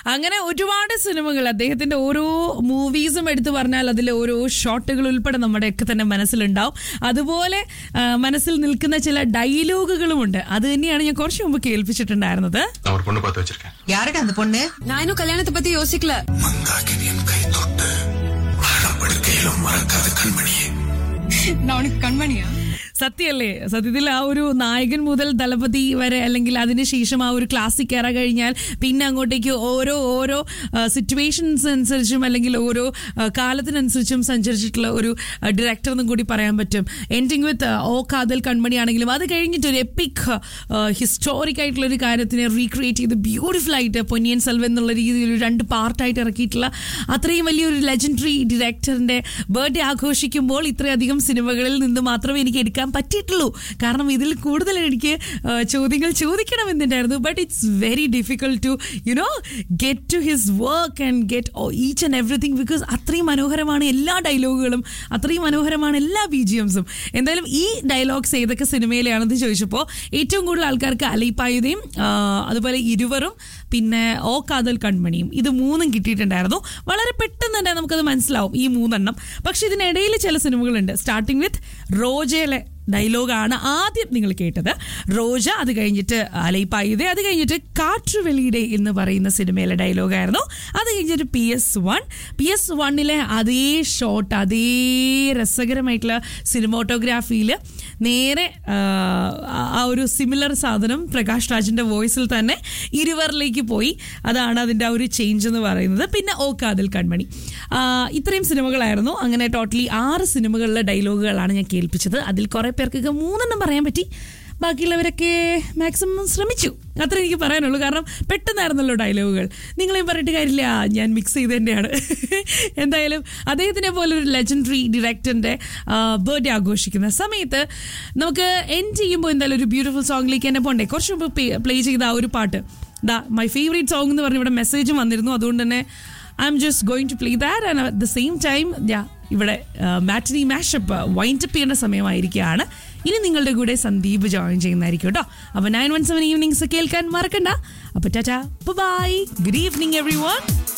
അങ്ങനെ ഒരുപാട് സിനിമകൾ അദ്ദേഹത്തിന്റെ ഓരോ മൂവീസും എടുത്തു പറഞ്ഞാൽ അതിൽ ഓരോ ഷോട്ടുകൾ ഉൾപ്പെടെ നമ്മുടെയൊക്കെ തന്നെ മനസ്സിലുണ്ടാവും അതുപോലെ ആ, മനസ്സിൽ നിൽക്കുന്ന ചില ഡയലോഗുകളുമുണ്ട് അത് തന്നെയാണ് ഞാൻ കുറച്ച് മുമ്പ് കേൾപ്പിച്ചിട്ടുണ്ടായിരുന്നത് நான் ஒரு பொண்ணு பார்த்து வச்சிருக்கேன் யாருடா அந்த பொண்ணு நான் இன்னும் கல்யாணத்தை பத்தி யோசிக்கல மந்தாகினியின் கை தொட்டு மரணப்படுக்கையிலும் மறக்காத கண்மணியே நான் உனக்கு கண்மணியா സത്യമല്ലേ സത്യത്തിൽ ആ ഒരു നായകൻ മുതൽ ദളപതി വരെ അല്ലെങ്കിൽ അതിനുശേഷം ആ ഒരു ക്ലാസിക് എറ കഴിഞ്ഞാൽ പിന്നെ അങ്ങോട്ടേക്ക് ഓരോ ഓരോ സിറ്റുവേഷൻസ് അനുസരിച്ചും അല്ലെങ്കിൽ ഓരോ ആ, കാലത്തിനനുസരിച്ചും സഞ്ചരിച്ചിട്ടുള്ള ഒരു ഡയറക്ടർ എന്നും കൂടി പറയാൻ പറ്റും എൻഡിങ് വിത്ത് ഓ കാതൽ കൺമണി ആണെങ്കിലും അത് കഴിഞ്ഞിട്ട് ഒരു എപ്പിക് ഹിസ്റ്റോറിക് ആയിട്ടുള്ള ഒരു കാര്യത്തിനെ റീക്രിയേറ്റ് ചെയ്ത് ബ്യൂട്ടിഫുൾ ആയിട്ട് പൊന്നിയൻ സെൽവൻ എന്നുള്ള രീതിയിൽ ഒരു രണ്ട് പാർട്ടായിട്ട് ഇറക്കിയിട്ടുള്ള അത്രയും വലിയൊരു ലെജൻഡറി ഡയറക്ടറിന്റെ ബർത്ത്ഡേ ആഘോഷിക്കുമ്പോൾ ഇത്രയധികം സിനിമകളിൽ നിന്ന് മാത്രമേ എനിക്ക് എടുക്കാൻ പറ്റിയിട്ടുള്ളൂ കാരണം ഇതിൽ കൂടുതൽ എനിക്ക് ആ, ചോദ്യങ്ങൾ ചോദിക്കണമെന്നുണ്ടായിരുന്നു but it's very difficult to you know get to his work and get each and everything because അത്രയും മനോഹരമാണ് എല്ലാ ഡയലോഗുകളും അത്രയും മനോഹരമാണ് എല്ലാ ബി ജി എംസും എന്തായാലും ഈ ഡയലോഗ്സ് ഏതൊക്കെ സിനിമയിലാണെന്ന് ചോദിച്ചപ്പോൾ ഏറ്റവും കൂടുതൽ ആൾക്കാർക്ക് അലൈപ്പായുതയും ആ, അതുപോലെ ഇരുവറും പിന്നെ ഓ കാതൽ കൺമണിയും ഇത് മൂന്നും കിട്ടിയിട്ടുണ്ടായിരുന്നു വളരെ പെട്ടെന്ന് തന്നെ നമുക്കത് മനസ്സിലാവും ഈ മൂന്നെണ്ണം പക്ഷെ ഇതിനിടയിൽ ചില സിനിമകളുണ്ട് സ്റ്റാർട്ടിങ് വിത്ത് റോജയിലെ ഡയലോഗാണ് ആദ്യം നിങ്ങൾ കേട്ടത് റോജ അത് കഴിഞ്ഞിട്ട് അലൈപ്പായുതേ അത് കഴിഞ്ഞിട്ട് കാറ്റുവെളിയുടെ എന്ന് പറയുന്ന സിനിമയിലെ ഡയലോഗായിരുന്നു അത് കഴിഞ്ഞിട്ട് P S one P S വണ്ണിലെ അതേ ഷോട്ട് അതേ രസകരമായിട്ടുള്ള സിനിമോട്ടോഗ്രാഫിയിൽ നേരെ ആ, ആ ഒരു സിമിലർ സാധനം പ്രകാശ് രാജിന്റെ വോയിസിൽ തന്നെ ഇരുവറിലേക്ക് പോയി അതാണ് അതിന്റെ ആ ഒരു ചേഞ്ച് എന്ന് പറയുന്നത് പിന്നെ ഓ കാതിൽ കൺമണി ആ, ഇത്രയും സിനിമകളായിരുന്നു അങ്ങനെ ടോട്ടലി ആറ് സിനിമകളിലെ ഡയലോഗുകളാണ് ഞാൻ കേൾപ്പിച്ചത് അതിൽ കുറെ പേർക്കൊക്കെ മൂന്നെണ്ണം പറയാൻ പറ്റി ബാക്കിയുള്ളവരൊക്കെ മാക്സിമം ശ്രമിച്ചു അത്ര എനിക്ക് പറയാനുള്ളൂ കാരണം പെട്ടെന്നായിരുന്നല്ലോ ഡയലോഗുകൾ നിങ്ങളെയും പറഞ്ഞിട്ട് കാര്യമില്ല ഞാൻ മിക്സ് ചെയ്തതിൻ്റെയാണ് എന്തായാലും അദ്ദേഹത്തിനെ പോലെ ഒരു ലെജൻഡറി ഡയറക്ടറിന്റെ ബർത്ത്ഡേ ആഘോഷിക്കുന്ന സമയത്ത് നമുക്ക് എൻഡ് ചെയ്യുമ്പോൾ എന്തായാലും ഒരു ബ്യൂട്ടിഫുൾ സോങ്ങിലേക്ക് തന്നെ പോണ്ടേ കുറച്ച് മുമ്പ് പ്ലേ ചെയ്ത ആ ഒരു പാട്ട് ദാ മൈ ഫേവറേറ്റ് സോങ് എന്ന് പറഞ്ഞ് ഇവിടെ മെസ്സേജും വന്നിരുന്നു അതുകൊണ്ട് തന്നെ I'm just going to play that and at the same time yeah ഇവിടെ മാറ്റിനി മാഷപ്പ് വൈൻഡപ്പ് ചെയ്യേണ്ട സമയമായിരിക്കുകയാണ് ഇനി നിങ്ങളുടെ കൂടെ സന്ദീപ് ജോയിൻ ചെയ്യുന്നതായിരിക്കും കേട്ടോ അപ്പൊ നയൻ വൺ സെവൻ ഈവനിങ്സ് കേൾക്കാൻ മറക്കണ്ട അപ്പൊ tata bye good evening every one